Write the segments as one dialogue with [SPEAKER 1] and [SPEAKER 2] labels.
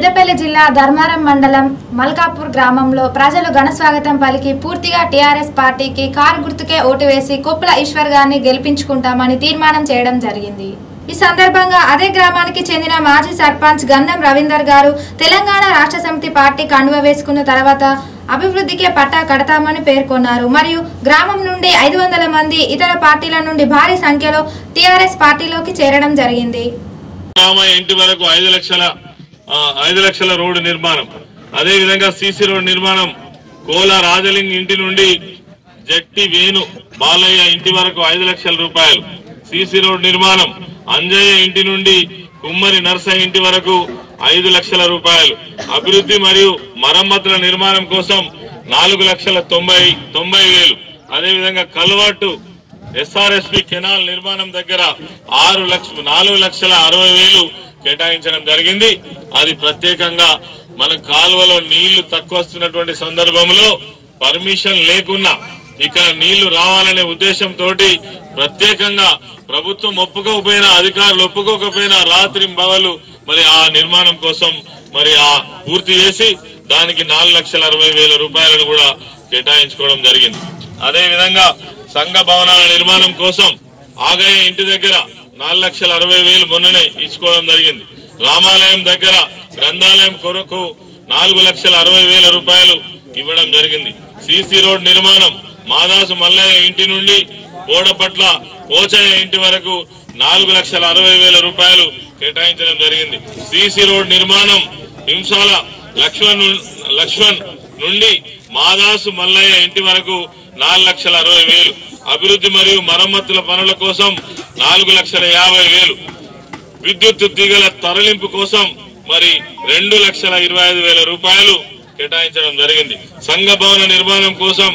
[SPEAKER 1] పెద్దపల్లి జిల్లా ధర్మారం మండలం మల్కాపూర్ గ్రామంలో ప్రజలు ఘన స్వాగతం పలికి పూర్తిగా టీఆర్ఎస్ పార్టీకి కారు గుర్తుకే ఓటు వేసి కొప్పుల ఈశ్వర్ గారిని గెలిపించుకుంటామని తీర్మానం చేయడం జరిగింది ఈ సందర్భంగా అదే గ్రామానికి చెందిన మాజీ సర్పంచ్ గంధం రవీందర్ గారు తెలంగాణ రాష్ట్ర సమితి పార్టీ కండువ వేసుకున్న తర్వాత అభివృద్ధికే పట్టా కడతామని పేర్కొన్నారు మరియు గ్రామం నుండి ఐదు వందల మంది ఇతర పార్టీల నుండి భారీ సంఖ్యలో టీఆర్ఎస్ పార్టీలోకి చేరడం జరిగింది
[SPEAKER 2] రామయ్య ఇంటి వరకు ఐదు లక్షల ఆ, ఐదు లక్షల రోడ్డు నిర్మాణం అదే విధంగా సీసీ రోడ్ నిర్మాణం కోల రాజలింగ్ ఇంటి నుండి జట్టి వేణు బాలయ్య ఇంటి వరకు ఐదు లక్షల రూపాయలు సీసీ రోడ్ నిర్మాణం అంజయ్య ఇంటి నుండి కుమ్మరి నర్సయ్య ఇంటి వరకు ఐదు లక్షల రూపాయలు అభివృద్ధి మరియు మరమ్మతుల నిర్మాణం కోసం నాలుగు లక్షల తొంభై తొంభై వేలు అదేవిధంగా కల్వర్టు ఎస్ఆర్ఎస్పి కెనాల్ నిర్మాణం దగ్గర ఆరు లక్ష నాలుగు లక్షల అరవై వేలు కేటాయించడం జరిగింది అది ప్రత్యేకంగా మన కాలువలో నీళ్లు తక్కువ వస్తున్నటువంటి సందర్భంలో పర్మిషన్ లేకున్నా ఇక్కడ నీళ్లు రావాలనే ఉద్దేశంతో ప్రత్యేకంగా ప్రభుత్వం ఒప్పుకోకపోయినా అధికారులు ఒప్పుకోకపోయినా రాత్రి బవలు మరి ఆ నిర్మాణం కోసం మరి ఆ పూర్తి చేసి దానికి నాలుగు లక్షల అరవై వేల రూపాయలను కూడా కేటాయించుకోవడం జరిగింది అదే విధంగా సంఘ భవనాల నిర్మాణం కోసం ఆగయ్య ఇంటి దగ్గర నాలుగు లక్షల అరవై వేలు మొన్ననే ఇచ్చుకోవడం జరిగింది రామాలయం దగ్గర గ్రంథాలయం కొరకు నాలుగు లక్షల అరవై వేల రూపాయలు ఇవ్వడం జరిగింది సిసి రోడ్ నిర్మాణం మాదాసు మల్లయ్య ఇంటి నుండి బోడపట్ల పోచయ్య ఇంటి వరకు నాలుగు లక్షల అరవై వేల రూపాయలు కేటాయించడం జరిగింది సిసి రోడ్ నిర్మాణం హింసాల లక్ష్మణ్ ను- లక్ష్మణ్ నుండి మాదాసు మల్లయ్య ఇంటి వరకు నాలుగు లక్షల అరవై వేలు అభివృద్ధి మరియు మరమ్మతుల పనుల కోసం నాలుగు లక్షల యాభై వేలు విద్యుత్ తీగల తరలింపు కోసం మరి రెండు లక్షల ఇరవై ఐదు వేల రూపాయలు కేటాయించడం జరిగింది సంఘ భవన నిర్మాణం కోసం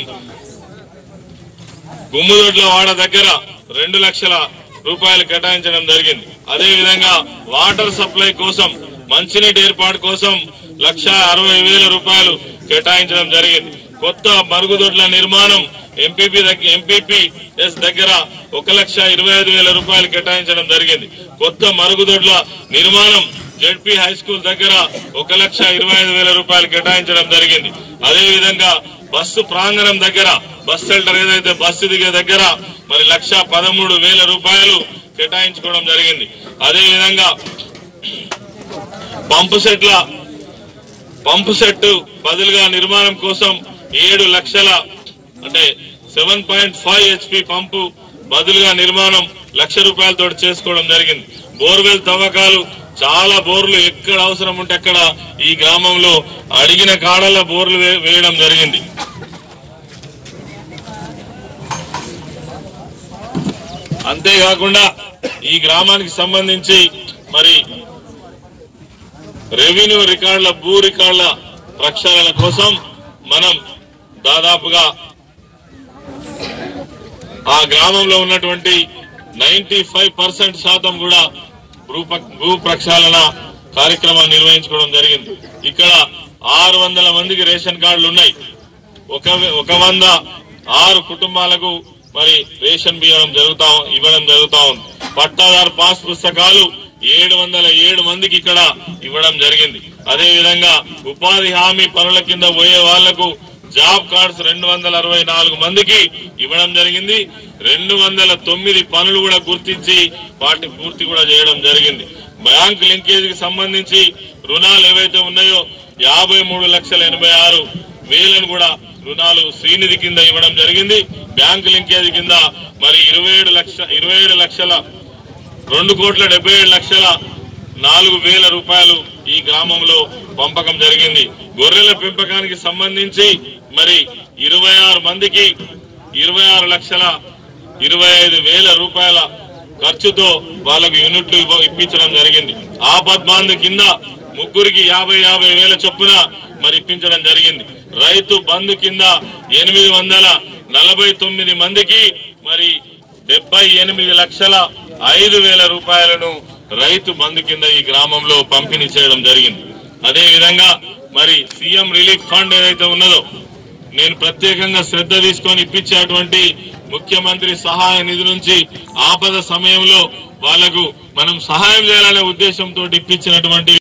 [SPEAKER 2] గుమ్ముదొడ్ల వాడ దగ్గర రెండు లక్షల రూపాయలు కేటాయించడం జరిగింది అదే విధంగా వాటర్ సప్లై కోసం మంచినీటి ఏర్పాటు కోసం లక్ష అరవై వేల రూపాయలు కేటాయించడం జరిగింది కొత్త మరుగుదొడ్ల నిర్మాణం ఎంపీపీ దగ్గర ఎంపీపీ ఎస్ దగ్గర ఒక లక్ష ఇరవై ఐదు వేల రూపాయలు కేటాయించడం జరిగింది కొత్త మరుగుదొడ్ల నిర్మాణం జెడ్పీ హై స్కూల్ దగ్గర ఒక లక్ష ఇరవై ఐదు వేల రూపాయలు కేటాయించడం జరిగింది అదే విధంగా బస్సు ప్రాంగణం దగ్గర బస్ షెల్టర్ ఏదైతే బస్సు దిగే దగ్గర మరి లక్ష పదమూడు వేల రూపాయలు కేటాయించుకోవడం జరిగింది అదే విధంగా పంపు సెట్ల పంపు సెట్ బదులుగా నిర్మాణం కోసం ఏడు లక్షల అంటే seven point five HP pump బదులుగా నిర్మాణం లక్ష రూపాయలతో చేసుకోవడం జరిగింది బోర్వెల్ తవ్వకాలు చాలా బోర్లు ఎక్కడ అవసరం ఉంటే అక్కడ ఈ గ్రామంలో అడిగిన కాడల బోర్లు వే- వేయడం జరిగింది అంతేకాకుండా ఈ గ్రామానికి సంబంధించి మరి రెవెన్యూ రికార్డుల భూ రికార్డుల ప్రక్షాళన కోసం మనం దాదాపుగా ఆ గ్రామంలో ఉన్నటువంటి నైన్టీ ఫైవ్ పర్సెంట్ శాతం కూడా భూ ప్ర- భూ ప్రక్షాళన కార్యక్రమాన్ని నిర్వహించుకోవడం జరిగింది ఇక్కడ ఆరు వందల మందికి రేషన్ కార్డులు ఉన్నాయి ఒక ఒక వంద ఆరు కుటుంబాలకు మరి రేషన్ బియ్యం జరుగుతా ఇవ్వడం జరుగుతా ఉంది పట్టాదారు పాస్ పుస్తకాలు ఏడు వందల ఏడు మందికి ఇక్కడ ఇవ్వడం జరిగింది అదే విధంగా ఉపాధి హామీ పనుల కింద పోయే వాళ్లకు జాబ్ కార్డ్స్ రెండు వందల అరవై నాలుగు మందికి ఇవ్వడం జరిగింది రెండు వందల తొమ్మిది పనులు కూడా గుర్తించి వాటి పూర్తి కూడా చేయడం జరిగింది బ్యాంక్ లింకేజ్ కి సంబంధించి రుణాలు ఏవైతే ఉన్నాయో యాభై మూడు లక్షల ఎనభై ఆరు వేలను కూడా రుణాలు శ్రీనిధి కింద ఇవ్వడం జరిగింది బ్యాంక్ లింకేజ్ కింద మరి ఇరవై ఏడు లక్ష ఇరవై ఏడు లక్షల రెండు కోట్ల డెబ్బై ఏడు లక్షల నాలుగు వేల రూపాయలు ఈ గ్రామంలో పంపకం జరిగింది గొర్రెల పెంపకానికి సంబంధించి మరి ఇరవై ఆరు మందికి ఇరవై ఆరు లక్షల ఇరవై ఐదు వేల రూపాయల ఖర్చుతో వాళ్ళకు యూనిట్లు ఇవ్వ- ఇప్పించడం జరిగింది ఆపద్ బాంధు కింద ముగ్గురికి యాభై యాభై వేల చొప్పున మరి ఇప్పించడం జరిగింది రైతు బంధు కింద ఎనిమిది వందల నలభై తొమ్మిది మందికి మరి డెబ్బై ఎనిమిది లక్షల ఐదు వేల రూపాయలను రైతు బంధు కింద ఈ గ్రామంలో పంపిణీ చేయడం జరిగింది అదే విధంగా మరి సీఎం రిలీఫ్ ఫండ్ ఏదైతే ఉన్నదో నేను ప్రత్యేకంగా శ్రద్ధ తీసుకొని ఇప్పించేటువంటి ముఖ్యమంత్రి సహాయ నిధి నుంచి ఆపద సమయంలో వాళ్లకు మనం సహాయం చేయాలనే ఉద్దేశంతో ఇప్పించినటువంటి